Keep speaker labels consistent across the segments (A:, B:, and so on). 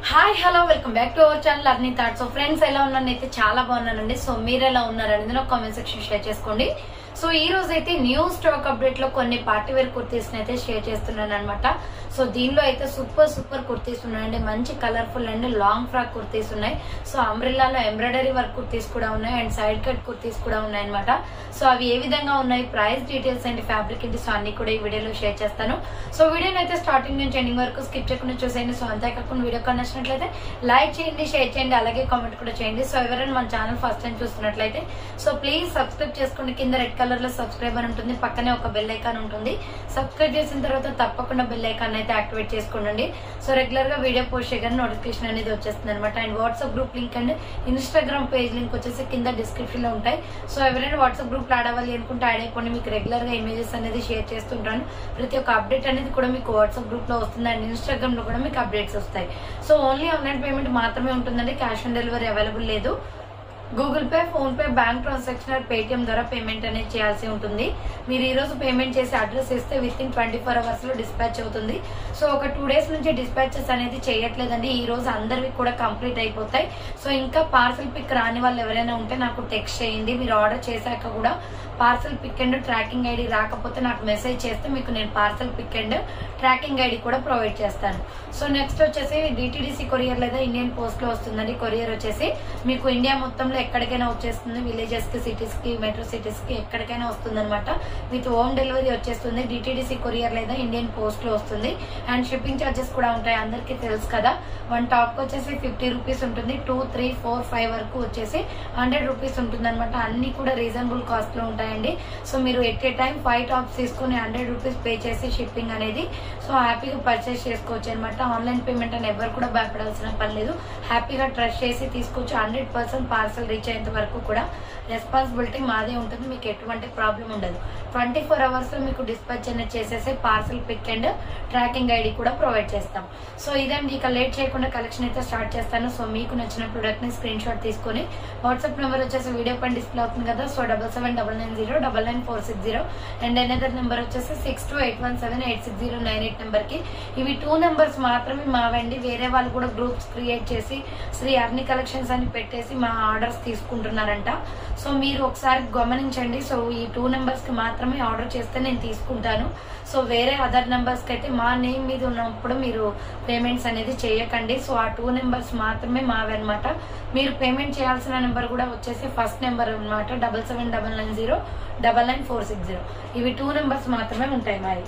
A: hi hello welcome back to our channel Arni thought so friends ఎలా ఉన్నాను అయితే చాలా బాగున్నానండి సో మీరు ఎలా ఉన్నారనేది నాకు కామెంట్ సెక్షన్ షేర్ చేసుకోండి సో ఈ రోజు అయితే న్యూ స్టాక్ అప్డేట్ లో కొన్ని పార్టీ వేర్ కుర్తీస్ అయితే షేర్ చేస్తున్నాను అనమాట సో దీనిలో అయితే సూపర్ సూపర్ కుర్తీస్ ఉన్నాయండి మంచి colourful and long frock kurtis ఉన్నాయి సో అంబ్రిల్లాలో ఎంబ్రాయిడరీ వర్క్ కుర్తీస్ కూడా ఉన్నాయి అండ్ సైడ్ కట్ కుర్తీస్ కూడా ఉన్నాయి అనమాట సో అవి ఏ విధంగా ఉన్నాయి ప్రైస్ డీటెయిల్స్ అండ్ ఫ్యాబ్రిక్ ఏంటి సో అన్ని కూడా ఈ వీడియోలో షేర్ చేస్తాను సో వీడియోని అయితే స్టార్టింగ్ నుంచి ఎండింగ్ వరకు స్కిప్ చేయకుండా చూసేయండి సో అంతేకాకుండా వీడియో నచ్చినట్లయితే లైక్ చేయండి షేర్ చేయండి అలాగే కామెంట్ కూడా చేయండి సో ఎవరైనా మన ఛానల్ ఫస్ట్ టైం చూస్తున్నట్లయితే సో ప్లీజ్ సబ్స్క్రైబ్ చేసుకోండి కింద రెడ్ కలర్ లో సబ్స్క్రైబ్ అని ఉంటుంది పక్కనే ఒక బెల్ ఐకాన్ ఉంటుంది సబ్స్క్రైబ్ చేసిన తర్వాత తప్పకుండా బెల్ ఐకాన్ అయితే యాక్టివేట్ చేసుకోండి సో రెగ్యులర్ గా వీడియో పోస్ట్ చేయగానే నోటిఫికేషన్ అనేది వచ్చేస్తుంది అనమాట and WhatsApp group link and Instagram page link వచ్చేసి కింద డిస్క్రిప్షన్ లో ఉంటాయి సో ఎవరైనా వాట్సాప్ గ్రూప్ లో యాడ్ అవ్వాలి అనుకుంటే యాడ్ అయిపోండి మీకు రెగ్యులర్ గా ఇమేజెస్ అనేది షేర్ చేస్తుంటాను ప్రతి ఒక్క అప్డేట్ అనేది కూడా మీకు వాట్సాప్ గ్రూప్ లో వస్తుంది అండ్ ఇన్స్టాగ్రామ్ లో కూడా మీకు అప్డేట్స్ వస్తాయి సో ఓన్లీ ఆన్లైన్ పేమెంట్ మాత్రమే ఉంటుందండి క్యాష్ ఆన్ డెలివరీ అవైలబుల్ లేదు Google Pay PhonePe bank transaction Paytm ద్వారా పేమెంట్ అనేది చేయాల్సి ఉంటుంది మీరు ఈ రోజు పేమెంట్ చేసి అడ్రస్ ఇస్తే within twenty four hours లో డిస్పాచ్ అవుతుంది సో ఒక టూ డేస్ నుంచి డిస్పాచెస్ అనేది చేయట్లేదండి ఈ రోజు అందరివి కూడా కంప్లీట్ అయిపోతాయి సో ఇంకా పార్సల్ పిక్ రాని వాళ్ళు ఎవరైనా ఉంటే నాకు టెక్స్ట్ చేయండి మీరు ఆర్డర్ చేశాక కూడా parcel pick and tracking ID రాకపోతే నాకు మెసేజ్ చేస్తే మీకు నేను parcel pick and tracking ID కూడా ప్రొవైడ్ చేస్తాను సో నెక్స్ట్ వచ్చేసి డిటిడిసి కొరియర్ లేదా ఇండియన్ పోస్ట్ లో వస్తుందండి కొరియర్ వచ్చేసి మీకు ఇండియా మొత్తంలో ఎక్కడికైనా వచ్చేస్తుంది విలేజెస్ కి సిటీస్ కి మెట్రో సిటీస్ కి ఎక్కడికైనా వస్తుంది అనమాట విత్ హోమ్ డెలివరీ వచ్చేస్తుంది డిటిడిసి కొరియర్ లేదా ఇండియన్ పోస్ట్ లో వస్తుంది అండ్ షిప్పింగ్ ఛార్జెస్ కూడా ఉంటాయి అందరికీ తెలుసు కదా వన్ టాప్ వచ్చేసి ఫిఫ్టీ రూపీస్ ఉంటుంది టూ త్రీ ఫోర్ ఫైవ్ వరకు వచ్చేసి హండ్రెడ్ రూపీస్ ఉంటుంది అనమాట అన్ని కూడా రీజనబుల్ కాస్ట్ లో ఉంటాయండి సో మీరు at a time five tops తీసుకుని హండ్రెడ్ రూపీస్ పే చేసి షిప్పింగ్ అనేది సో హ్యాపీగా పర్చేస్ చేసుకోవచ్చు అనమాట ఆన్లైన్ పేమెంట్ అని ఎవరు కూడా భయపడాల్సిన పని లేదు హ్యాపీగా ట్రస్ట్ చేసి తీసుకోవచ్చు హండ్రెడ్ పర్సెంట్ పార్సల్ రీచ్ అయ్యేంత వరకు కూడా రెస్పాన్సిబిలిటీ మాదే ఉంటుంది మీకు ఎటువంటి ప్రాబ్లం ఉండదు ట్వంటీ ఫోర్ అవర్స్ లో మీకు డిస్పాచ్ అనేది చేసేసి parcel pick and tracking ID కూడా ప్రొవైడ్ చేస్తాం సో ఇదండి ఇక లేట్ చేయకుండా కలెక్షన్ అయితే స్టార్ట్ చేస్తాను సో మీకు నచ్చిన ప్రొడక్ట్ ని స్క్రీన్ షాట్ తీసుకొని వాట్సాప్ నెంబర్ వచ్చేసి వీడియో పైన డిస్ప్లే అవుతుంది కదా so double seven double nine zero double nine four six zero and another number వచ్చేసి six two eight one seven eight six zero nine eight number కి ఇవి two numbers మాత్రమే మావండి వేరే వాళ్ళు కూడా గ్రూప్స్ క్రియేట్ చేసి శ్రీ అర్ని కలెక్షన్స్ అని పెట్టేసి మా ఆర్డర్స్ తీసుకుంటున్నారంట సో మీరు ఒకసారి గమనించండి సో ఈ టూ నెంబర్స్ కి మాత్రమే ఆర్డర్ చేస్తే నేను తీసుకుంటాను సో వేరే అదర్ నెంబర్స్ కి అయితే మా నేమ్ మీద ఉన్నప్పుడు మీరు పేమెంట్స్ అనేది చేయకండి సో ఆ టూ నెంబర్స్ మాత్రమే మావి అనమాట మీరు పేమెంట్ చేయాల్సిన నెంబర్ కూడా వచ్చేసి ఫస్ట్ నెంబర్ అనమాట double seven double nine zero double nine four six zero ఇవి టూ నెంబర్స్ మాత్రమే ఉంటాయి మరి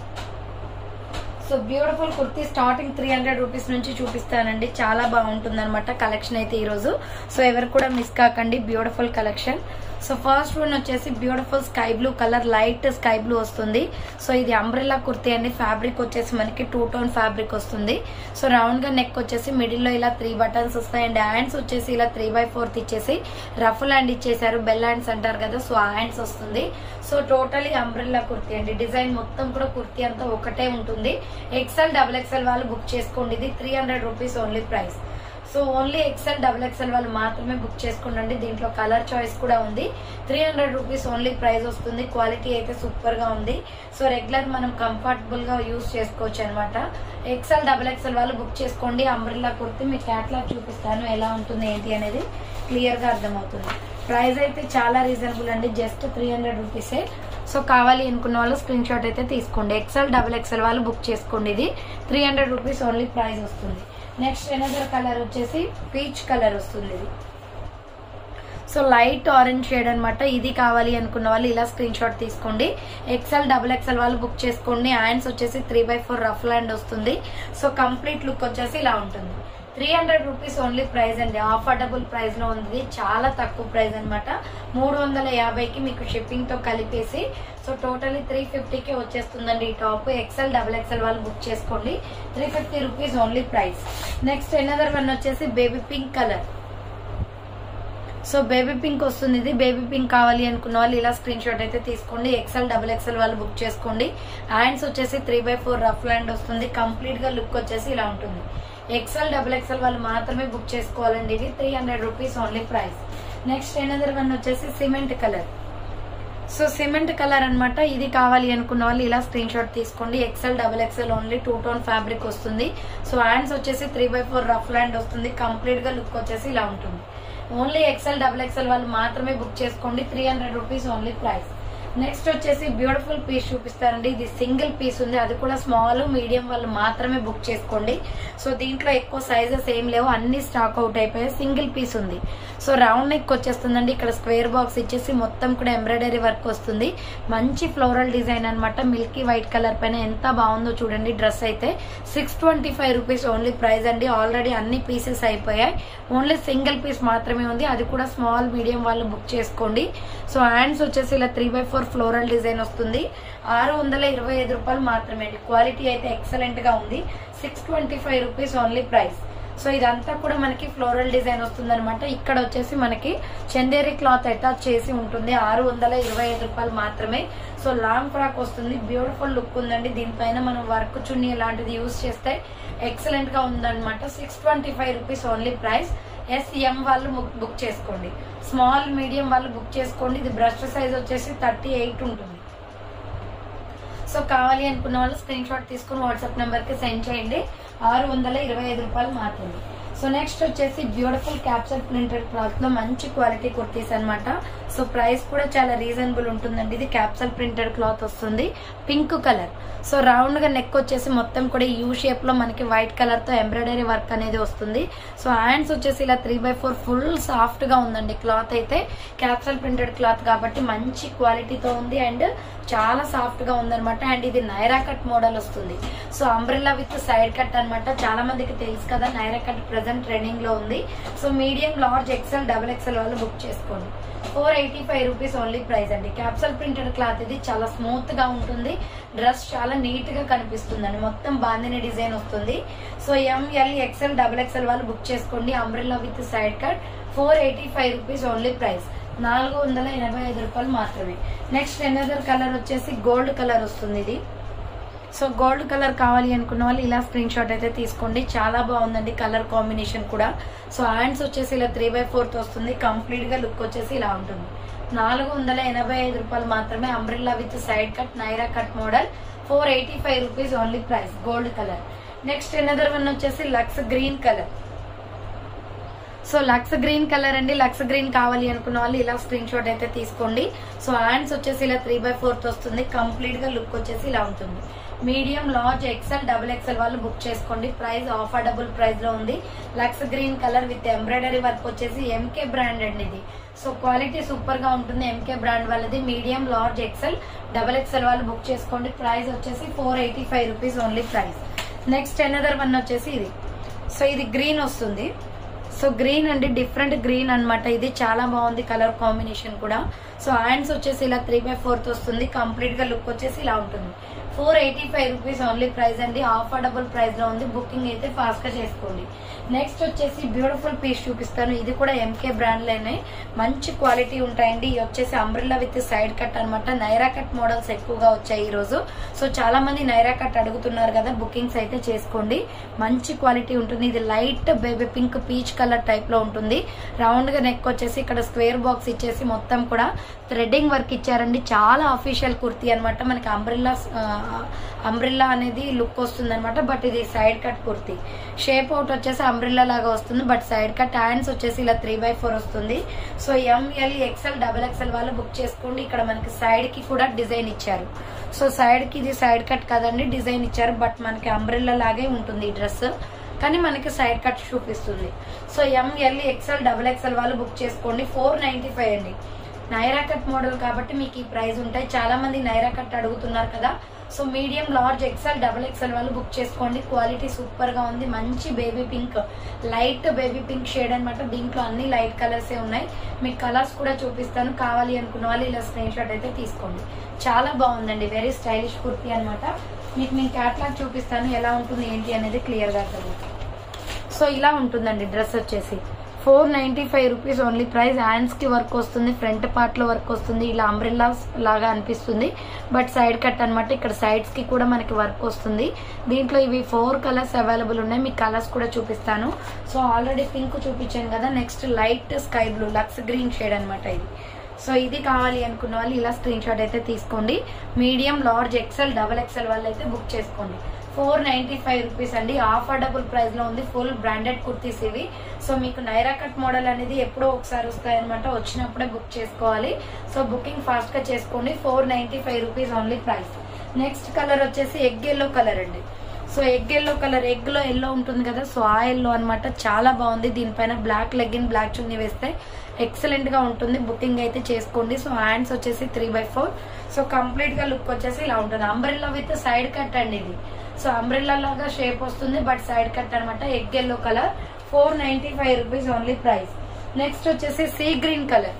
A: so beautiful kurti starting three hundred rupees నుంచి చూపిస్తానండి చాలా బాగుంటుంది అనమాట కలెక్షన్ అయితే ఈ రోజు సో ఎవరు కూడా మిస్ కాకండి beautiful collection so first one వచ్చేసి beautiful sky blue colour light sky blue వస్తుంది సో ఇది అంబ్రెల్లా కుర్తీ అండి ఫ్యాబ్రిక్ వచ్చేసి మనకి టూ టోన్ ఫ్యాబ్రిక్ వస్తుంది సో రౌండ్ గా నెక్ వచ్చేసి మిడిల్ లో ఇలా త్రీ బటన్స్ వస్తాయి అండ్ హ్యాండ్స్ వచ్చేసి ఇలా త్రీ బై ఫోర్త్ ఇచ్చేసి రఫ్ హ్యాండ్ ఇచ్చేసారు బెల్ హ్యాండ్స్ అంటారు కదా సో ఆ హ్యాండ్స్ వస్తుంది సో టోటలీ అంబ్రెల్లా కుర్తీ అండి డిజైన్ మొత్తం కూడా కుర్తీ అంతా ఒకటే ఉంటుంది ఎక్సెల్ డబుల్ ఎక్సెల్ వాళ్ళు బుక్ చేసుకోండి ఇది three hundred rupees only price so only XL double XL వాళ్ళు మాత్రమే బుక్ చేసుకోండి దీంట్లో కలర్ చాయిస్ కూడా ఉంది three hundred rupees only price వస్తుంది క్వాలిటీ అయితే సూపర్ గా ఉంది సో రెగ్యులర్ మనం కంఫర్టబుల్ గా యూస్ చేసుకోవచ్చు అనమాట ఎక్సెల్ డబుల్ ఎక్సెల్ వాళ్ళు బుక్ చేసుకోండి అంబ్రిల్లా కుర్తి మీకు క్యాట్లాగ్ చూపిస్తాను ఎలా ఉంటుంది ఏంటి అనేది క్లియర్ గా అర్థమవుతుంది ప్రైస్ అయితే చాలా రీజనబుల్ అండి జస్ట్ త్రీ హండ్రెడ్ రూపీసే సో కావాలి అనుకున్న వాళ్ళు స్క్రీన్ షాట్ అయితే తీసుకోండి ఎక్సెల్ డబుల్ ఎక్సెల్ వాళ్ళు బుక్ చేసుకోండి ఇది three hundred rupees only price వస్తుంది నెక్స్ట్ ఎనదర్ కలర్ వచ్చేసి పీచ్ కలర్ వస్తుంది ఇది సో లైట్ ఆరెంజ్ షేడ్ అనమాట ఇది కావాలి అనుకున్న వాళ్ళు ఇలా స్క్రీన్ షాట్ తీసుకోండి ఎక్సెల్ డబుల్ ఎక్సెల్ వాళ్ళు బుక్ చేసుకోండి హ్యాండ్స్ వచ్చేసి three by four ruff land వస్తుంది సో కంప్లీట్ లుక్ వచ్చేసి ఇలా ఉంటుంది three hundred rupees only price అండి ఆఫర్డబుల్ ప్రైస్ లో ఉంది చాలా తక్కువ ప్రైస్ అనమాట మూడు వందల యాభైకి మీకు షిప్పింగ్ తో కలిపేసి సో టోటలీ త్రీ ఫిఫ్టీకి వచ్చేస్తుందండి ఈ టాప్ ఎక్సెల్ డబుల్ ఎక్సెల్ వాళ్ళు బుక్ చేసుకోండి three fifty rupees only price next another one వచ్చేసి baby pink colour so baby pink వస్తుంది ఇది బేబీ పింక్ కావాలి అనుకున్న వాళ్ళు ఇలా స్క్రీన్ షాట్ అయితే తీసుకోండి ఎక్సెల్ డబుల్ ఎక్సెల్ వాళ్ళు బుక్ చేసుకోండి హ్యాండ్స్ వచ్చేసి three by four ruff land వస్తుంది కంప్లీట్ గా లుక్ వచ్చేసి ఇలా ఉంటుంది ఎక్సెల్ డబుల్ ఎక్సెల్ వాళ్ళు మాత్రమే బుక్ చేసుకోవాలండి ఇది three hundred rupees only price next another one వచ్చేసి cement colour so cement colour అన్నమాట ఇది కావాలి అనుకున్న వాళ్ళు ఇలా స్క్రీన్ షాట్ తీసుకోండి XL double XL only two tone fabric వస్తుంది సో హ్యాండ్స్ వచ్చేసి three by four ruff land వస్తుంది కంప్లీట్ గా లుక్ వచ్చేసి ఇలా ఉంటుంది ఓన్లీ ఎక్సెల్ డబుల్ ఎక్సెల్ వాళ్ళు మాత్రమే బుక్ చేసుకోండి three hundred rupees only price next వచ్చేసి బ్యూటిఫుల్ పీస్ చూపిస్తారండి ఇది సింగిల్ పీస్ ఉంది అది కూడా స్మాల్ మీడియం వాళ్ళు మాత్రమే బుక్ చేసుకోండి సో దీంట్లో ఎక్కువ సైజెస్ ఏం లేవు అన్ని స్టాక్ అవుట్ అయిపోయాయి సింగిల్ పీస్ ఉంది సో రౌండ్ నెక్ వచ్చేస్తుందండి ఇక్కడ స్క్వేర్ బాక్స్ ఇచ్చేసి మొత్తం కూడా ఎంబ్రాయిడరీ వర్క్ వస్తుంది మంచి ఫ్లోరల్ డిజైన్ అన్నమాట మిల్కీ వైట్ కలర్ పైన ఎంత బాగుందో చూడండి డ్రెస్ అయితే six twenty five rupees only price అండి ఆల్రెడీ అన్ని పీసెస్ అయిపోయాయి ఓన్లీ సింగిల్ పీస్ మాత్రమే ఉంది అది కూడా స్మాల్ మీడియం వాళ్ళు బుక్ చేసుకోండి సో హ్యాండ్స్ వచ్చేసి ఇలా three by four floral design వస్తుంది ఆరు వందల ఇరవై ఐదు రూపాయలు మాత్రమే అండి క్వాలిటీ అయితే ఎక్సలెంట్ గా ఉంది six twenty five rupees only price so ఇదంతా కూడా మనకి ఫ్లోరల్ డిజైన్ వస్తుంది అనమాట ఇక్కడ వచ్చేసి మనకి చందేరి క్లాత్ అటాచ్ చేసి ఉంటుంది ఆరు వందల ఇరవై ఐదు రూపాయలు మాత్రమే సో లాంగ్ ఫ్రాక్ వస్తుంది బ్యూటిఫుల్ లుక్ ఉందండి దీనిపైన మనం వర్క్ చున్నీ లాంటిది యూస్ చేస్తే ఎక్సలెంట్ గా ఉందన్నమాట six twenty five rupees only price SM వాళ్ళు బుక్ బుక్ చేసుకోండి స్మాల్ మీడియం వాళ్ళు బుక్ చేసుకోండి ఇది బ్రష్ సైజ్ వచ్చేసి థర్టీ ఎయిట్ ఉంటుంది సో కావాలి అనుకున్న వాళ్ళు స్క్రీన్ షాట్ తీసుకుని వాట్సాప్ నెంబర్ కి సెండ్ చేయండి ఆరు వందల ఇరవై ఐదు రూపాయలు మాత్రమే సో నెక్స్ట్ వచ్చేసి బ్యూటిఫుల్ క్యాప్చర్ ప్రింటెడ్ క్లాత్ లో మంచి క్వాలిటీ కుర్తీస్ అన్నమాట సో ప్రైస్ కూడా చాలా రీజనబుల్ ఉంటుందండి ఇది క్యాప్సల్ ప్రింటెడ్ క్లాత్ వస్తుంది పింక్ కలర్ సో రౌండ్ గా నెక్ వచ్చేసి మొత్తం కూడా యూ షేప్ లో మనకి వైట్ కలర్ తో ఎంబ్రాయిడరీ వర్క్ అనేది వస్తుంది సో హ్యాండ్స్ వచ్చేసి ఇలా three by four full soft గా ఉందండి క్లాత్ అయితే క్యాప్సల్ ప్రింటెడ్ క్లాత్ కాబట్టి మంచి క్వాలిటీతో ఉంది అండ్ చాలా సాఫ్ట్ గా ఉందన్నమాట అండ్ ఇది నైరా కట్ మోడల్ వస్తుంది so umbrella with side cut అన్నమాట చాలా మందికి తెలుసు కదా నైరా కట్ ప్రెసెంట్ ట్రెండింగ్ లో ఉంది so medium large XL double XL వాళ్ళు బుక్ చేసుకోండి four eighty five rupees only price అండి క్యాప్సల్ ప్రింటెడ్ క్లాత్ ఇది చాలా స్మూత్ గా ఉంటుంది డ్రెస్ చాలా నీట్ గా కనిపిస్తుంది అండి మొత్తం బాందిని డిజైన్ వస్తుంది so ML XL double XL వాళ్ళు బుక్ చేసుకోండి umbrella with side cut four eighty five rupees only price నాలుగు వందల ఎనభై ఐదు రూపాయలు మాత్రమే నెక్స్ట్ ఎనదర్ కలర్ వచ్చేసి గోల్డ్ కలర్ వస్తుంది ఇది సో గోల్డ్ కలర్ కావాలి అనుకున్న వాళ్ళు ఇలా స్క్రీన్ షాట్ అయితే తీసుకోండి చాలా బాగుందండి కలర్ కాంబినేషన్ కూడా సో హ్యాండ్స్ వచ్చేసి ఇలా త్రీ బై ఫోర్త్ వస్తుంది కంప్లీట్ గా లుక్ వచ్చేసి ఇలా ఉంటుంది నాలుగు వందల ఎనభై ఐదు రూపాయలు మాత్రమే umbrella with side cut Naira cut model four eighty five rupees only price gold colour next another one వచ్చేసి lux green colour so lux green colour అండి లక్స్ గ్రీన్ కావాలి అనుకున్న వాళ్ళు ఇలా స్క్రీన్ షాట్ అయితే తీసుకోండి సో హ్యాండ్స్ వచ్చేసి ఇలా త్రీ బై ఫోర్త్ వస్తుంది కంప్లీట్ గా లుక్ వచ్చేసి ఇలా ఉంటుంది medium large XL double XL వాళ్ళు బుక్ చేసుకోండి ప్రైస్ ఆఫర్డబుల్ ప్రైస్ లో ఉంది lux green colour with embroidery work వచ్చేసి ఎంకే బ్రాండ్ అండి ఇది సో క్వాలిటీ సూపర్ గా ఉంటుంది ఎంకే బ్రాండ్ వాళ్ళది medium large XL double XL వాళ్ళు బుక్ చేసుకోండి ప్రైస్ వచ్చేసి four eighty five rupees only price next another one వచ్చేసి ఇది సో ఇది గ్రీన్ వస్తుంది సో గ్రీన్ అండి డిఫరెంట్ గ్రీన్ అన్నమాట ఇది చాలా బాగుంది కలర్ కాంబినేషన్ కూడా సో హ్యాండ్స్ వచ్చేసి ఇలా త్రీ బై ఫోర్త్ వస్తుంది కంప్లీట్ గా లుక్ వచ్చేసి ఇలా ఉంటుంది four eighty five rupees only price అండి ఆఫర్డబుల్ ప్రైస్ లో ఉంది బుకింగ్ అయితే ఫాస్ట్ గా చేసుకోండి నెక్స్ట్ వచ్చేసి బ్యూటిఫుల్ పీస్ చూపిస్తాను ఇది కూడా ఎంకే బ్రాండ్ లోనే మంచి క్వాలిటీ ఉంటాయండి ఇది వచ్చేసి అంబ్రిల్లా విత్ సైడ్ కట్ అన్నమాట నైరా కట్ మోడల్స్ ఎక్కువగా వచ్చాయి ఈ రోజు సో చాలా మంది నైరా కట్ అడుగుతున్నారు కదా బుకింగ్స్ అయితే చేసుకోండి మంచి క్వాలిటీ ఉంటుంది ఇది light baby pink peach colour type లో ఉంటుంది రౌండ్ గా నెక్ వచ్చేసి ఇక్కడ స్క్వేర్ బాక్స్ ఇచ్చేసి మొత్తం కూడా థ్రెడ్డింగ్ వర్క్ ఇచ్చారండి చాలా అఫీషియల్ కుర్తీ అన్నమాట మనకి అంబ్రిల్లా అంబ్రిల్లా అనేది లుక్ వస్తుంది అనమాట బట్ ఇది side cut kurti shape out వచ్చేసి అంబ్రిల్లా లాగా వస్తుంది బట్ సైడ్ కట్ హ్యాండ్స్ వచ్చేసి ఇలా త్రీ బై ఫోర్ వస్తుంది so ML XL double XL వాళ్ళు బుక్ చేసుకోండి ఇక్కడ మనకి సైడ్ కి కూడా డిజైన్ ఇచ్చారు సో సైడ్ కి ఇది సైడ్ కట్ కదండి డిజైన్ ఇచ్చారు బట్ మనకి అంబ్రిల్లా లాగే ఉంటుంది ఈ డ్రెస్ కానీ మనకి సైడ్ కట్ చూపిస్తుంది so ML XL double XL వాళ్ళు బుక్ చేసుకోండి ఫోర్ నైన్టీ ఫైవ్ అండి నైరా కట్ మోడల్ కాబట్టి మీకు ఈ ప్రైస్ ఉంటాయి చాలా మంది నైరా కట్ అడుగుతున్నారు కదా so medium large XL double XL వాళ్ళు బుక్ చేసుకోండి క్వాలిటీ సూపర్ గా ఉంది మంచి baby pink light baby pink shade అన్నమాట దీంట్లో అన్ని లైట్ కలర్స్ ఉన్నాయి మీకు కలర్స్ కూడా చూపిస్తాను కావాలి అనుకున్న వాళ్ళు ఇలా స్క్రీన్ షాట్ అయితే తీసుకోండి చాలా బాగుందండి వెరీ స్టైలిష్ కుర్తీ అన్నమాట మీకు నేను క్యాట్లాగ్ చూపిస్తాను ఎలా ఉంటుంది ఏంటి అనేది క్లియర్ గా అర్థమవుతుంది సో ఇలా ఉంటుందండి డ్రెస్ వచ్చేసి four ninety five rupees only price hands కి వర్క్ వస్తుంది ఫ్రంట్ పార్ట్ లో వర్క్ వస్తుంది ఇలా అంబ్రెల్లా లాగా అనిపిస్తుంది బట్ సైడ్ కట్ అన్నమాట ఇక్కడ సైడ్స్ కి కూడా మనకి వర్క్ వస్తుంది దీంట్లో ఇవి ఫోర్ కలర్స్ అవైలబుల్ ఉన్నాయి మీకు కలర్స్ కూడా చూపిస్తాను సో ఆల్రెడీ పింక్ చూపించాను కదా next light sky blue lux green shade అన్నమాట ఇది సో ఇది కావాలి అనుకున్న వాళ్ళు ఇలా స్క్రీన్ షాట్ అయితే తీసుకోండి medium large XL double XL వాళ్ళు అయితే బుక్ చేసుకోండి ఫోర్ నైన్టీ ఫైవ్ రూపీస్ అండి ఆఫర్డబుల్ ప్రైస్ లో ఉంది ఫుల్ బ్రాండెడ్ కుర్తీస్ ఇవి సో మీకు నైరా కట్ మోడల్ అనేది ఎప్పుడో ఒకసారి వస్తాయి అనమాట వచ్చినప్పుడే బుక్ చేసుకోవాలి సో బుకింగ్ ఫాస్ట్ గా చేసుకోండి four ninety five rupees only price next colour వచ్చేసి ఎగ్ ఎల్లో కలర్ అండి so egg yellow colour egg లో ఎల్లో ఉంటుంది కదా సో ఆ ఎల్లో అనమాట చాలా బాగుంది దీనిపైన బ్లాక్ లెగ్గిన్ బ్లాక్ చున్నీ వేస్తే ఎక్సలెంట్ గా ఉంటుంది బుకింగ్ అయితే చేసుకోండి సో హ్యాండ్స్ వచ్చేసి three by four so complete గా లుక్ వచ్చేసి ఇలా ఉంటుంది అంబ్రెల్లా విత్ సైడ్ కట్ అండి ఇది సో అంబ్రెల్లా లాగా షేప్ వస్తుంది బట్ సైడ్ కట్ అనమాట egg yellow colour four ninety five rupees only price next వచ్చేసి sea green colour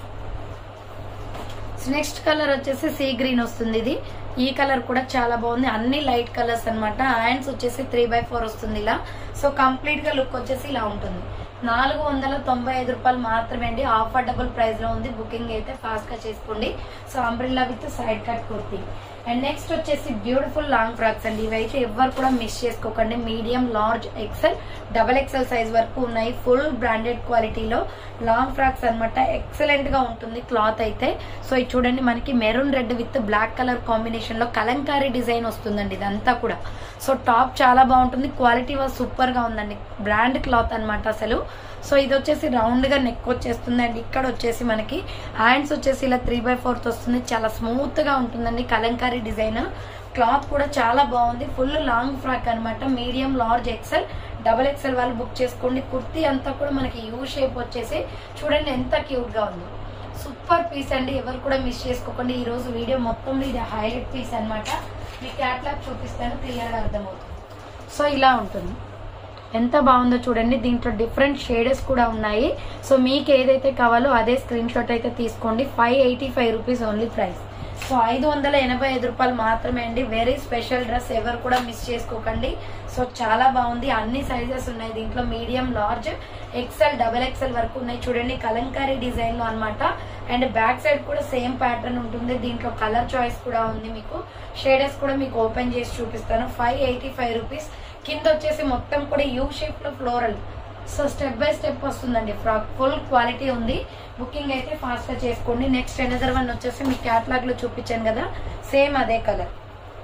A: next colour వచ్చేసి సీ గ్రీన్ వస్తుంది ఇది ఈ కలర్ కూడా చాలా బాగుంది అన్ని లైట్ కలర్స్ అన్నమాట హ్యాండ్స్ వచ్చేసి త్రీ బై ఫోర్ వస్తుంది ఇలా సో కంప్లీట్ గా లుక్ వచ్చేసి ఇలా ఉంటుంది నాలుగు వందల తొంభై ఐదు రూపాయలు మాత్రమే అండి ఆఫర్డబుల్ ప్రైస్ లో ఉంది బుకింగ్ అయితే ఫాస్ట్ గా చేసుకోండి so umbrella with side cut kurti and next వచ్చేసి బ్యూటిఫుల్ లాంగ్ ఫ్రాక్స్ అండి ఇవైతే ఎవ్వరు కూడా మిస్ చేసుకోకండి medium large XL double XL size వరకు ఉన్నాయి ఫుల్ బ్రాండెడ్ క్వాలిటీలో లాంగ్ ఫ్రాక్స్ అన్నమాట ఎక్సలెంట్ గా ఉంటుంది క్లాత్ అయితే సో ఇది చూడండి మనకి maroon red with black colour combination లో కలంకారీ డిజైన్ వస్తుందండి ఇదంతా కూడా సో టాప్ చాలా బాగుంటుంది క్వాలిటీ వాజ్ సూపర్ గా ఉందండి బ్రాండ్ క్లాత్ అన్నమాట అసలు సో ఇది వచ్చేసి రౌండ్ గా నెక్ వచ్చేస్తుంది అండ్ ఇక్కడ వచ్చేసి మనకి హ్యాండ్స్ వచ్చేసి ఇలా త్రీ బై ఫోర్త్ వస్తుంది చాలా స్మూత్ గా ఉంటుందండి కలంకారీ డిజైన్ క్లాత్ కూడా చాలా బాగుంది ఫుల్ లాంగ్ ఫ్రాక్ అన్నమాట medium large XL double XL వాళ్ళు బుక్ చేసుకోండి కుర్తీ అంతా కూడా మనకి యూ షేప్ వచ్చేసి చూడండి ఎంత క్యూట్ గా ఉంది సూపర్ పీస్ అండి ఎవరు కూడా మిస్ చేసుకోకండి ఈ రోజు వీడియో మొత్తం ఇది హైలైట్ పీస్ అన్నమాట మీ క్యాట్లాగ్ చూపిస్తాను క్లియర్ గా అర్థమవుతుంది సో ఇలా ఉంటుంది ఎంత బాగుందో చూడండి దీంట్లో డిఫరెంట్ షేడెస్ కూడా ఉన్నాయి సో మీకు ఏదైతే కావాలో అదే స్క్రీన్ షాట్ అయితే తీసుకోండి five eighty five rupees only price so ఐదు వందల ఎనభై ఐదు రూపాయలు మాత్రమే అండి వెరీ స్పెషల్ డ్రెస్ ఎవరు కూడా మిస్ చేసుకోకండి సో చాలా బాగుంది అన్ని సైజెస్ ఉన్నాయి దీంట్లో medium large XL double XL వరకు ఉన్నాయి చూడండి కలంకారీ డిజైన్ లో అనమాట అండ్ బ్యాక్ సైడ్ కూడా సేమ్ ప్యాటర్న్ ఉంటుంది దీంట్లో కలర్ చాయిస్ కూడా ఉంది మీకు షేడెస్ కూడా మీకు ఓపెన్ చేసి చూపిస్తాను ఫైవ్ ఎయిటీ ఫైవ్ రూపీస్ కింద వచ్చేసి మొత్తం కూడా యూ షేప్ లో floral so step by step వస్తుందండి ఫ్రాక్ ఫుల్ క్వాలిటీ ఉంది బుకింగ్ అయితే ఫాస్ట్ గా చేసుకోండి నెక్స్ట్ ఎనదర్ వన్ వచ్చేసి మీ క్యాటలాగ్ లో చూపించాను కదా సేమ్ అదే కలర్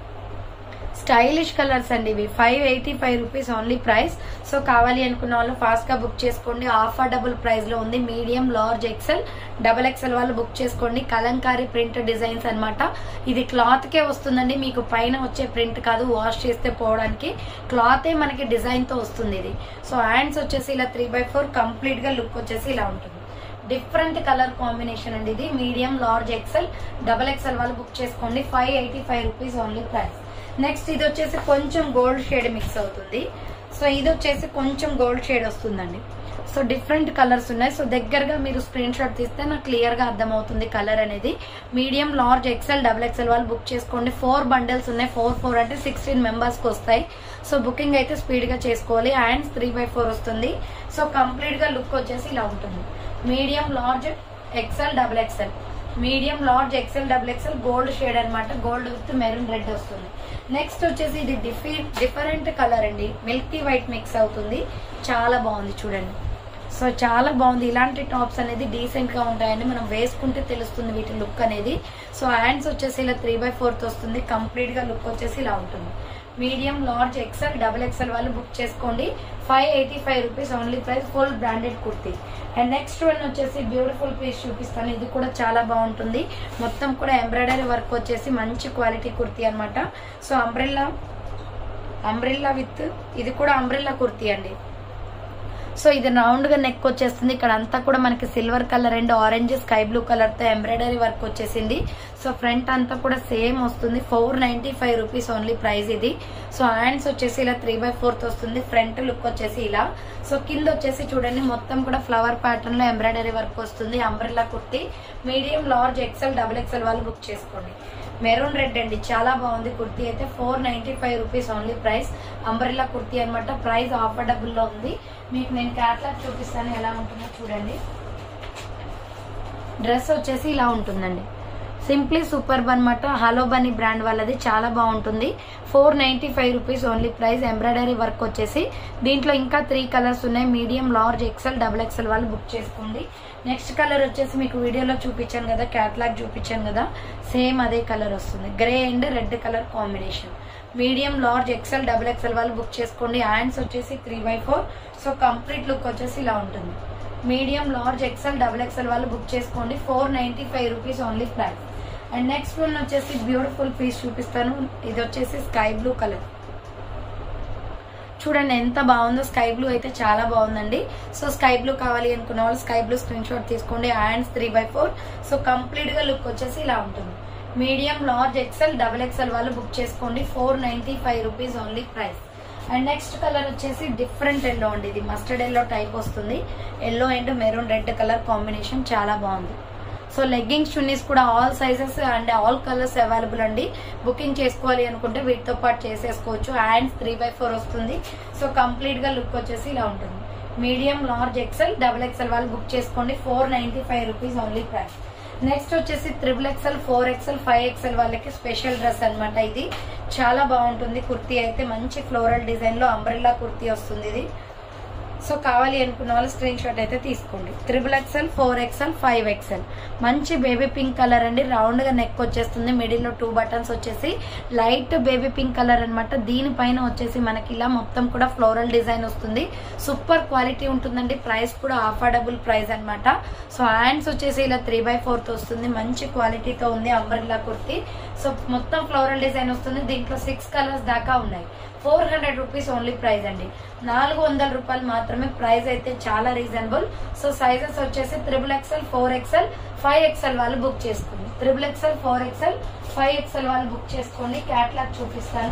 A: స్టైలిష్ కలర్స్ అండి ఇవి five eighty five rupees only price so కావాలి అనుకున్న వాళ్ళు ఫాస్ట్ గా బుక్ చేసుకోండి ఆఫర్డబుల్ ప్రైస్ లో ఉంది medium large XL double XL వాళ్ళు బుక్ చేసుకోండి కలంకారీ ప్రింట్ డిజైన్స్ అన్నమాట ఇది క్లాత్ కే వస్తుందండి మీకు పైన వచ్చే ప్రింట్ కాదు వాష్ చేస్తే పోవడానికి క్లాతే మనకి డిజైన్ తో వస్తుంది ఇది సో హ్యాండ్స్ వచ్చేసి ఇలా త్రీ బై ఫోర్ కంప్లీట్ గా లుక్ వచ్చేసి ఇలా ఉంటుంది డిఫరెంట్ కలర్ కాంబినేషన్ అండి ఇది medium large XL double XL వాళ్ళు బుక్ చేసుకోండి five eighty five rupees only price next ఇది వచ్చేసి కొంచెం గోల్డ్ షేడ్ మిక్స్ అవుతుంది సో ఇది వచ్చేసి కొంచెం గోల్డ్ షేడ్ వస్తుందండి సో డిఫరెంట్ కలర్స్ ఉన్నాయి సో దగ్గరగా మీరు స్క్రీన్ షాట్ తీస్తే నాకు క్లియర్ గా అర్థమవుతుంది కలర్ అనేది medium large XL double XL వాళ్ళు బుక్ చేసుకోండి ఫోర్ బండిల్స్ ఉన్నాయి ఫోర్ ఫోర్ అంటే సిక్స్టీన్ మెంబర్స్ కి వస్తాయి సో బుకింగ్ అయితే స్పీడ్ గా చేసుకోవాలి హ్యాండ్స్ త్రీ బై ఫోర్ వస్తుంది సో కంప్లీట్ గా లుక్ వచ్చేసి ఇలా ఉంటుంది medium large XL double XL medium large XL double XL gold shade అన్నమాట గోల్డ్ విత్ మెరూన్ రెడ్ వస్తుంది నెక్స్ట్ వచ్చేసి ఇది డిఫి డిఫరెంట్ కలర్ అండి మిల్కీ వైట్ మిక్స్ అవుతుంది చాలా బాగుంది చూడండి సో చాలా బాగుంది ఇలాంటి టాప్స్ అనేది డీసెంట్ గా ఉంటాయండి మనం వేసుకుంటే తెలుస్తుంది వీటి లుక్ అనేది సో హ్యాండ్స్ వచ్చేసి ఇలా త్రీ బై ఫోర్త్ వస్తుంది కంప్లీట్ గా లుక్ వచ్చేసి ఇలా ఉంటుంది medium large XL double XL వాళ్ళు బుక్ చేసుకోండి five eighty five rupees only price full branded kurti and next one వచ్చేసి బ్యూటిఫుల్ పీస్ చూపిస్తాను ఇది కూడా చాలా బాగుంటుంది మొత్తం కూడా ఎంబ్రాయిడరీ వర్క్ వచ్చేసి మంచి క్వాలిటీ కుర్తీ అన్నమాట సో అంబ్రెల్లా అంబ్రెల్లా విత్ ఇది కూడా అంబ్రెల్లా కుర్తీ అండి సో ఇది రౌండ్ గా నెక్ వచ్చేస్తుంది ఇక్కడ అంతా కూడా మనకి silver colour and orange sky blue colour తో ఎంబ్రాయిడరీ వర్క్ వచ్చేసింది సో ఫ్రంట్ అంతా కూడా సేమ్ వస్తుంది four ninety five rupees only price ఇది సో హ్యాండ్స్ వచ్చేసి ఇలా త్రీ బై ఫోర్త్ వస్తుంది ఫ్రంట్ లుక్ వచ్చేసి ఇలా సో కింద వచ్చేసి చూడండి మొత్తం కూడా ఫ్లవర్ ప్యాటర్న్ లో ఎంబ్రాయిడరీ వర్క్ వస్తుంది umbrella kurti medium large XL double XL వాళ్ళు బుక్ చేసుకోండి మెరూన్ రెడ్ అండి చాలా బాగుంది కుర్తీ అయితే four ninety five rupees only price umbrella kurti అనమాట ప్రైస్ ఆఫర్డబుల్ లో ఉంది మీకు నేను క్యాట్లాగ్ చూపిస్తాను ఎలా ఉంటుందో చూడండి డ్రెస్ వచ్చేసి ఇలా ఉంటుందండి సింప్లీ సూపర్ అనమాట హలో బనీ బ్రాండ్ వాళ్ళది చాలా బాగుంటుంది four ninety five rupees only price embroidery work వచ్చేసి దీంట్లో ఇంకా త్రీ కలర్స్ ఉన్నాయి medium large XL double XL వాళ్ళు బుక్ చేసుకోండి నెక్స్ట్ కలర్ వచ్చేసి మీకు వీడియోలో చూపించాను కదా క్యాట్లాగ్ చూపించాను కదా సేమ్ అదే కలర్ వస్తుంది grey and red colour combination medium large XL double XL వాళ్ళు బుక్ చేసుకోండి హ్యాండ్స్ వచ్చేసి three by four so complete look వచ్చేసి ఇలా ఉంటుంది medium large XL double XL వాళ్ళు బుక్ చేసుకోండి four ninety five rupees only price and next one వచ్చేసి beautiful piece చూపిస్తాను ఇది వచ్చేసి స్కై బ్లూ కలర్ చూడండి ఎంత బాగుందో స్కై బ్లూ అయితే చాలా బాగుందండి సో స్కై బ్లూ కావాలి అనుకున్న వాళ్ళు స్కై బ్లూ స్క్రీన్ షాట్ తీసుకోండి hands three by four so complete గా లుక్ వచ్చేసి ఇలా ఉంటుంది medium large XL double XL వాళ్ళు బుక్ చేసుకోండి four ninety five rupees only price and next colour వచ్చేసి డిఫరెంట్ ఎల్లో అండి ఇది మస్టర్డ్ ఎల్లో టైప్ వస్తుంది yellow and maroon red colour combination చాలా బాగుంది సో లెగ్గింగ్స్ చున్నీస్ కూడా all sizes and all colours available అండి బుకింగ్ చేసుకోవాలి అనుకుంటే వీటితో పాటు చేసేసుకోవచ్చు హ్యాండ్స్ త్రీ బై ఫోర్ వస్తుంది సో కంప్లీట్ గా లుక్ వచ్చేసి ఇలా ఉంటుంది medium large XL double XL వాళ్ళు బుక్ చేసుకోండి four ninety five rupees only price next వచ్చేసి triple XL four XL five XL వాళ్ళకి స్పెషల్ డ్రెస్ అన్నమాట ఇది చాలా బాగుంటుంది కుర్తీ అయితే మంచి ఫ్లోరల్ డిజైన్ లో అంబ్రెల్లా కుర్తీ వస్తుంది ఇది సో కావాలి అనుకున్న వాళ్ళు స్క్రీన్ షాట్ అయితే తీసుకోండి triple XL four XL five XL మంచి బేబీ పింక్ కలర్ అండి రౌండ్ గా నెక్ వచ్చేస్తుంది మిడిల్ లో టూ బటన్స్ వచ్చేసి లైట్ బేబీ పింక్ కలర్ అనమాట దీనిపైన వచ్చేసి మనకి ఇలా మొత్తం కూడా ఫ్లోరల్ డిజైన్ వస్తుంది సూపర్ క్వాలిటీ ఉంటుందండి ప్రైస్ కూడా అఫోర్డబుల్ ప్రైస్ అన్నమాట సో హ్యాండ్స్ వచ్చేసి ఇలా త్రీ బై ఫోర్త్ వస్తుంది మంచి క్వాలిటీతో ఉంది అంబ్రెల్లా కుర్తి సో మొత్తం ఫ్లోరల్ డిజైన్ వస్తుంది దీంట్లో సిక్స్ కలర్స్ దాకా ఉన్నాయి four hundred rupees only price అండి నాలుగు వందల రూపాయలు మాత్రమే ప్రైస్ అయితే చాలా రీజనబుల్ సో సైజెస్ వచ్చేసి triple XL four XL five XL వాళ్ళు బుక్ చేసుకోండి triple XL four XL five XL వాళ్ళు బుక్ చేసుకోండి క్యాట్లాగ్ చూపిస్తాను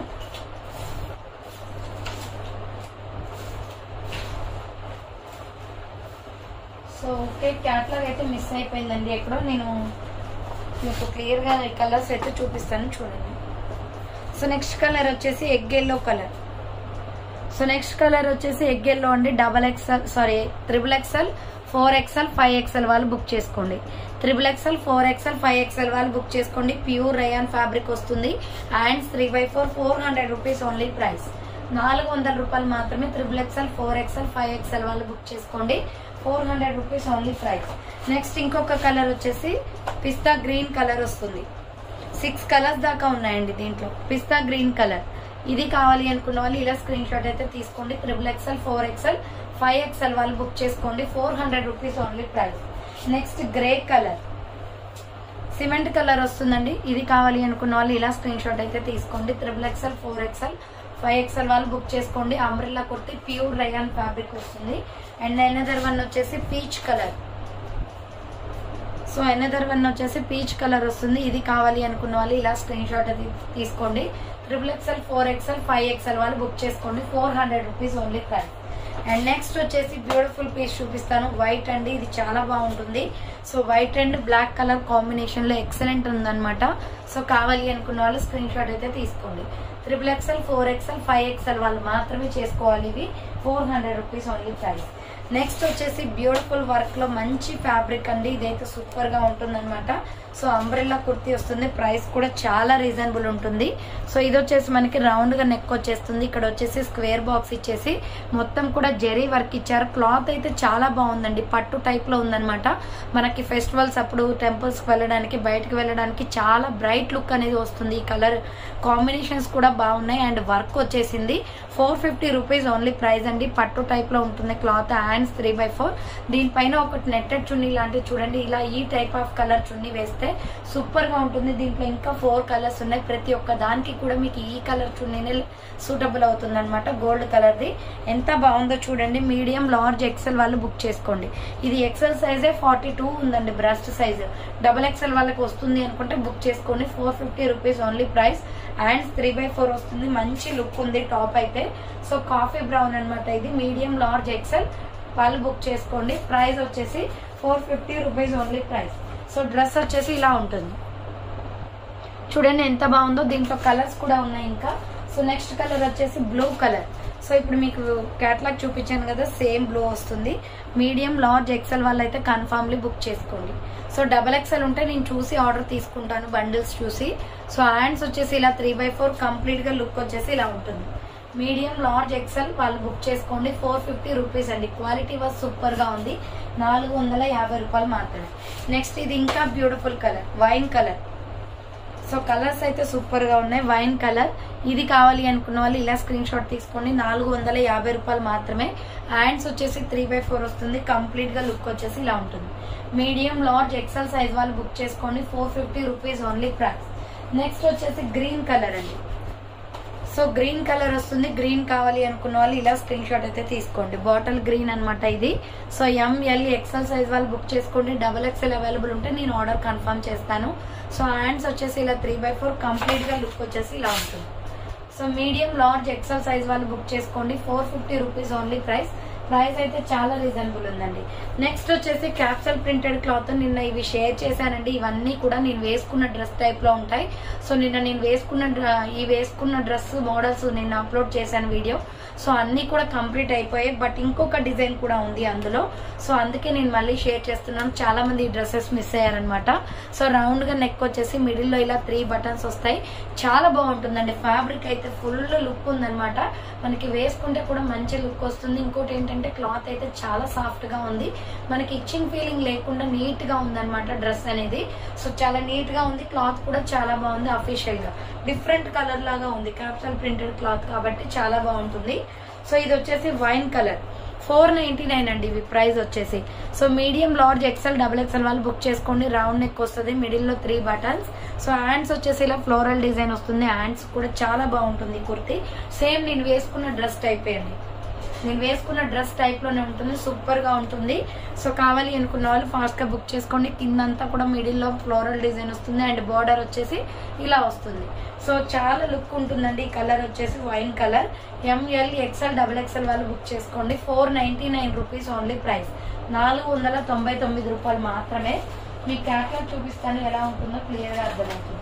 A: సో ఓకే క్యాట్లాగ్ అయితే మిస్ అయిపోయిందండి ఎక్కడో నేను మీకు క్లియర్ గా కలర్స్ అయితే చూపిస్తాను చూడండి సో నెక్స్ట్ కలర్ వచ్చేసి egg yellow colour so next colour వచ్చేసి ఎగ్ ఎల్లో అండి double XL sorry triple XL four XL five XL వాళ్ళు బుక్ చేసుకోండి triple XL four XL five XL వాళ్ళు బుక్ చేసుకోండి ప్యూర్ రయాన్ ఫ్యాబ్రిక్ వస్తుంది hands three by four four hundred rupees only price నాలుగు వందల రూపాయలు మాత్రమే triple XL four XL five XL వాళ్ళు బుక్ చేసుకోండి four hundred rupees only price next ఇంకొక కలర్ వచ్చేసి పిస్తా గ్రీన్ కలర్ వస్తుంది సిక్స్ కలర్స్ దాకా ఉన్నాయండి దీంట్లో పిస్తా గ్రీన్ కలర్ ఇది కావాలి అనుకున్న వాళ్ళు ఇలా స్క్రీన్ షాట్ అయితే తీసుకోండి triple XL four XL five XL వాళ్ళు బుక్ చేసుకోండి four hundred rupees only price next grey colour cement colour వస్తుందండి ఇది కావాలి అనుకున్న వాళ్ళు ఇలా స్క్రీన్ షాట్ అయితే తీసుకోండి triple XL four XL five XL వాళ్ళు బుక్ చేసుకోండి umbrella kurti pure rayon fabric వస్తుంది అండ్ ఎనదర్ వన్ వచ్చేసి peach colour so another one వచ్చేసి పీచ్ కలర్ వస్తుంది ఇది కావాలి అనుకున్న వాళ్ళు ఇలా స్క్రీన్ షాట్ అది తీసుకోండి triple XL four XL five XL వాళ్ళు బుక్ చేసుకోండి four hundred rupees only price and next వచ్చేసి బ్యూటిఫుల్ పీస్ చూపిస్తాను వైట్ అండి ఇది చాలా బాగుంటుంది so white and black colour combination లో ఎక్సలెంట్ ఉందన్నమాట సో కావాలి అనుకున్న వాళ్ళు స్క్రీన్ షాట్ అయితే తీసుకోండి triple XL four XL five XL వాళ్ళు మాత్రమే చేసుకోవాలి ఇవి four hundred rupees only price next వచ్చేసి బ్యూటిఫుల్ వర్క్ లో మంచి ఫ్యాబ్రిక్ అండి ఇదైతే సూపర్ గా ఉంటుంది సో అంబ్రెల్లా కుర్తీ వస్తుంది ప్రైస్ కూడా చాలా రీజనబుల్ ఉంటుంది సో ఇది వచ్చేసి మనకి రౌండ్ గా నెక్ వచ్చేస్తుంది ఇక్కడ వచ్చేసి స్క్వేర్ బాక్స్ ఇచ్చేసి మొత్తం కూడా జెరీ వర్క్ ఇచ్చారు క్లాత్ అయితే చాలా బాగుందండి పట్టు టైప్ లో ఉందన్నమాట మనకి ఫెస్టివల్స్ అప్పుడు టెంపుల్స్ కి వెళ్ళడానికి బయటకు వెళ్ళడానికి చాలా బ్రైట్ లుక్ అనేది వస్తుంది ఈ కలర్ కాంబినేషన్స్ కూడా బాగున్నాయి అండ్ వర్క్ వచ్చేసింది four fifty rupees only price అండి పట్టు టైప్ లో ఉంటుంది cloth hands three by four దీనిపైన ఒకటి నెట్టెడ్ చున్నీ లాంటివి చూడండి ఇలా ఈ టైప్ ఆఫ్ కలర్ చున్నీ వేస్తే సూపర్ గా ఉంటుంది దీంట్లో ఇంకా ఫోర్ కలర్స్ ఉన్నాయి ప్రతి ఒక్క దానికి కూడా మీకు ఈ కలర్ చున్నీనే సూటబుల్ అవుతుంది అనమాట గోల్డ్ కలర్ ది ఎంత బాగుందో చూడండి మీడియం లార్జ్ ఎక్సెల్ వాళ్ళు బుక్ చేసుకోండి ఇది ఎక్సెల్ సైజే ఫార్టీ టూ ఉందండి బ్రెస్ట్ సైజ్ డబల్ ఎక్సెల్ వాళ్ళకి వస్తుంది అనుకుంటే బుక్ చేసుకోండి four fifty rupees only price hands three by four వస్తుంది మంచి లుక్ ఉంది టాప్ అయితే సో కాఫీ బ్రౌన్ అన్నమాట ఇది మీడియం లార్జ్ ఎక్సెల్ వాళ్ళు బుక్ చేసుకోండి ప్రైస్ వచ్చేసి four fifty rupees only price so dress వచ్చేసి ఇలా ఉంటుంది చూడండి ఎంత బాగుందో దీంట్లో కలర్స్ కూడా ఉన్నాయి ఇంకా సో నెక్స్ట్ కలర్ వచ్చేసి బ్లూ కలర్ సో ఇప్పుడు మీకు క్యాటలాగ్ చూపించాను కదా సేమ్ బ్లూ వస్తుంది మీడియం లార్జ్ ఎక్సెల్ వాళ్ళు అయితే కన్ఫామ్లీ బుక్ చేసుకోండి సో డబల్ ఎక్సెల్ ఉంటే నేను చూసి ఆర్డర్ తీసుకుంటాను బండిల్స్ చూసి సో హ్యాండ్స్ వచ్చేసి ఇలా త్రీ బై ఫోర్ కంప్లీట్ గా లుక్ వచ్చేసి ఇలా ఉంటుంది మీడియం లార్జ్ ఎక్సెల్ వాళ్ళు బుక్ చేసుకోండి ఫోర్ ఫిఫ్టీ రూపీస్ అండి క్వాలిటీ వాజ్ సూపర్ గా ఉంది నాలుగు వందల యాభై రూపాయలు మాత్రమే నెక్స్ట్ ఇది ఇంకా beautiful colour wine colour so colours అయితే సూపర్ గా ఉన్నాయి వైన్ కలర్ ఇది కావాలి అనుకున్న వాళ్ళు ఇలా స్క్రీన్ షాట్ తీసుకోండి నాలుగు వందల యాభై రూపాయలు మాత్రమే హ్యాండ్స్ వచ్చేసి త్రీ బై ఫోర్ వస్తుంది కంప్లీట్ గా లుక్ వచ్చేసి ఇలా ఉంటుంది మీడియం లార్జ్ ఎక్సెల్ సైజ్ వాళ్ళు బుక్ చేసుకోండి four fifty rupees only price next వచ్చేసి గ్రీన్ కలర్ అండి సో గ్రీన్ కలర్ వస్తుంది గ్రీన్ కావాలి అనుకున్న వాళ్ళు ఇలా స్క్రీన్ షాట్ అయితే తీసుకోండి బాటిల్ గ్రీన్ అన్నమాట ఇది సో ఎంఎల్ ఎక్సెల్ సైజ్ వాళ్ళు బుక్ చేసుకోండి డబల్ ఎక్సెల్ అవైలబుల్ ఉంటే నేను ఆర్డర్ కన్ఫర్మ్ చేస్తాను సో హ్యాండ్స్ వచ్చేసి ఇలా త్రీ బై ఫోర్ కంప్లీట్ గా లుక్ వచ్చేసి ఇలా ఉంటుంది so medium large XL size వాళ్ళు బుక్ చేసుకోండి four fifty rupees only price price అయితే చాలా రీజనబుల్ ఉందండి నెక్స్ట్ వచ్చేసి క్యాప్సల్ ప్రింటెడ్ క్లాత్ నిన్న ఇవి షేర్ చేశానండి ఇవన్నీ కూడా నేను వేసుకున్న డ్రెస్ టైప్ లో ఉంటాయి సో నిన్న నేను వేసుకున్న డ్ర- ఈ వేసుకున్న డ్రెస్ మోడల్స్ నిన్న అప్లోడ్ చేశాను వీడియో సో అన్ని కూడా కంప్లీట్ అయిపోయాయి బట్ ఇంకొక డిజైన్ కూడా ఉంది అందులో సో అందుకే నేను మళ్ళీ షేర్ చేస్తున్నాను చాలా మంది ఈ డ్రెస్సెస్ మిస్ అయ్యారనమాట సో రౌండ్ గా నెక్ వచ్చేసి మిడిల్ లో ఇలా త్రీ బటన్స్ వస్తాయి చాలా బాగుంటుందండి ఫ్యాబ్రిక్ అయితే ఫుల్ లుక్ ఉందన్నమాట మనకి వేసుకుంటే కూడా మంచి లుక్ వస్తుంది ఇంకోటి ఏంటంటే క్లాత్ అయితే చాలా సాఫ్ట్ గా ఉంది మనకి ఇచ్చింగ్ ఫీలింగ్ లేకుండా నీట్ గా ఉందన్నమాట డ్రెస్ అనేది సో చాలా నీట్ గా ఉంది క్లాత్ కూడా చాలా బాగుంది అఫీషియల్ గా డిఫరెంట్ కలర్ లాగా ఉంది క్యాప్సల్ ప్రింటెడ్ క్లాత్ కాబట్టి చాలా బాగుంటుంది సో ఇది వచ్చేసి wine colour four ninety nine అండి ఇవి ప్రైస్ వచ్చేసి so medium large XL double XL వాళ్ళు బుక్ చేసుకోండి రౌండ్ నెక్ వస్తుంది మిడిల్ లో త్రీ బటన్స్ సో హ్యాండ్స్ వచ్చేసి ఇలా ఫ్లోరల్ డిజైన్ వస్తుంది హ్యాండ్స్ కూడా చాలా బాగుంటుంది ఈ కుర్తీ సేమ్ నేను వేసుకున్న డ్రెస్ టైప్ అండి నేను వేసుకున్న డ్రెస్ టైప్ లోనే ఉంటుంది సూపర్ గా ఉంటుంది సో కావాలి అనుకున్న వాళ్ళు ఫాస్ట్ గా బుక్ చేసుకోండి కిందంతా కూడా మిడిల్ లో ఫ్లోరల్ డిజైన్ వస్తుంది అండ్ బార్డర్ వచ్చేసి ఇలా వస్తుంది సో చాలా లుక్ ఉంటుందండి ఈ కలర్ వచ్చేసి wine colour M L XL double XL వాళ్ళు బుక్ చేసుకోండి four ninety nine rupees only price నాలుగు వందల తొంభై తొమ్మిది రూపాయలు మాత్రమే మీ క్యాట్లాగ్ చూపిస్తాను ఎలా ఉంటుందో క్లియర్ గా అర్థమవుతుంది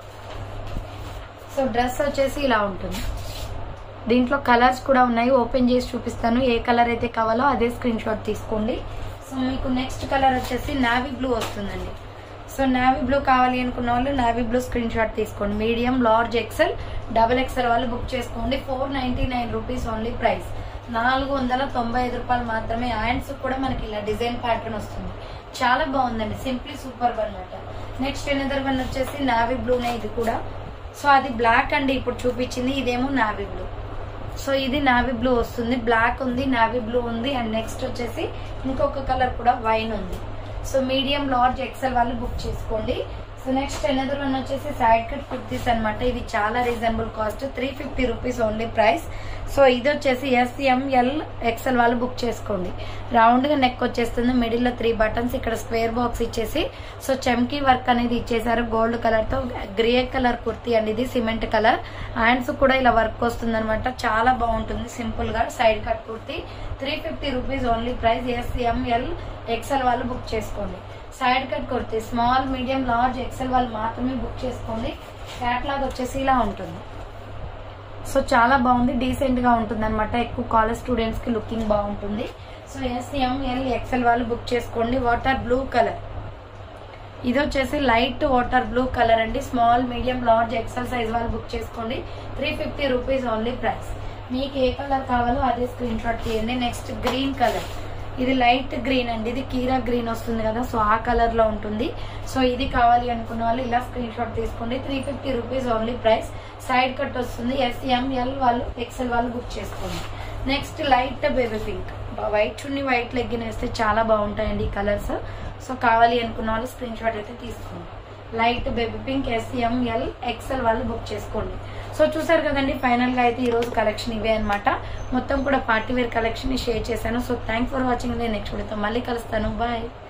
A: సో డ్రెస్ వచ్చేసి ఇలా ఉంటుంది దీంట్లో కలర్స్ కూడా ఉన్నాయి ఓపెన్ చేసి చూపిస్తాను ఏ కలర్ అయితే కావాలో అదే స్క్రీన్ షాట్ తీసుకోండి సో మీకు నెక్స్ట్ కలర్ వచ్చేసి నావీ బ్లూ వస్తుందండి సో నావీ బ్లూ కావాలి అనుకున్న వాళ్ళు నావీ బ్లూ స్క్రీన్ షాట్ తీసుకోండి medium large XL double XL వాళ్ళు బుక్ చేసుకోండి four ninety nine rupees only price నాలుగు వందల తొంభై ఐదు రూపాయలు మాత్రమే హ్యాండ్స్ కూడా మనకి ఇలా డిజైన్ ప్యాటర్న్ వస్తుంది చాలా బాగుందండి సింప్లీ సూపర్ అనమాట నెక్స్ట్ ఎనదర్ వన్ వచ్చేసి నావీ బ్లూనే ఇది కూడా సో అది బ్లాక్ అండి ఇప్పుడు చూపించింది ఇదేమో నావీ బ్లూ సో ఇది నావీ బ్లూ వస్తుంది బ్లాక్ ఉంది నావీ బ్లూ ఉంది అండ్ నెక్స్ట్ వచ్చేసి ఇంకొక కలర్ కూడా వైన్ ఉంది సో మీడియం లార్జ్ ఎక్సెల్ వాళ్ళు బుక్ చేసుకోండి సో నెక్స్ట్ ఎనదర్ వన్ వచ్చేసి సైడ్ కట్ కుర్తీస్ అన్నమాట ఇది చాలా reasonable cost three fifty rupees only price so ఇది వచ్చేసి ఎస్ఎంఎల్ ఎక్సెల్ వాళ్ళు బుక్ చేసుకోండి రౌండ్ గా నెక్ వచ్చేస్తుంది మిడిల్ లో త్రీ బటన్స్ ఇక్కడ స్క్వేర్ బాక్స్ ఇచ్చేసి సో చమ్కీ వర్క్ అనేది ఇచ్చేసారు గోల్డ్ కలర్ తో గ్రే కలర్ కుర్తీ అండి ఇది సిమెంట్ కలర్ హ్యాండ్స్ కూడా ఇలా వర్క్ వస్తుంది అనమాట చాలా బాగుంటుంది సింపుల్ గా side cut kurti three fifty rupees only price S M L XL వాళ్ళు బుక్ చేసుకోండి side cut kurti small medium large XL వాళ్ళు మాత్రమే బుక్ చేసుకోండి క్యాట్లాగ్ వచ్చేసి ఇలా ఉంటుంది సో చాలా బాగుంది డీసెంట్ గా ఉంటుంది అనమాట ఎక్కువ కాలేజ్ స్టూడెంట్స్ కి లుకింగ్ బాగుంటుంది సో ఎస్ఎంఎల్ ఎక్సెల్ వాళ్ళు బుక్ చేసుకోండి వాటర్ బ్లూ కలర్ ఇది వచ్చేసి లైట్ వాటర్ బ్లూ కలర్ అండి small medium large XL size వాళ్ళు బుక్ చేసుకోండి three fifty rupees only price మీకు ఏ కలర్ కావాలో అదే స్క్రీన్ షాట్ తీయండి నెక్స్ట్ గ్రీన్ కలర్ ఇది లైట్ గ్రీన్ అండి ఇది కీరా గ్రీన్ వస్తుంది కదా సో ఆ కలర్ లో ఉంటుంది సో ఇది కావాలి అనుకున్న వాళ్ళు ఇలా స్క్రీన్ షాట్ తీసుకోండి three fifty rupees only price side cut వస్తుంది ఎస్ఎంఎల్ వాళ్ళు ఎక్సెల్ వాళ్ళు బుక్ చేసుకోండి next light baby pink white chunni white legging వేస్తే చాలా బాగుంటాయండి ఈ కలర్స్ సో కావాలి అనుకున్న వాళ్ళు స్క్రీన్ షాట్ అయితే తీసుకోండి light baby pink S M L XL వాళ్ళు బుక్ చేసుకోండి సో చూసారు కదండి ఫైనల్ గా అయితే ఈ రోజు కలెక్షన్ ఇవే అన్నమాట మొత్తం కూడా పార్టీ వేర్ కలెక్షన్ ని షేర్ చేశాను సో థ్యాంక్ ఫర్ వాచింగ్ నేను నెక్స్ట్ వీడియోతో మళ్ళీ కలుస్తాను బాయ్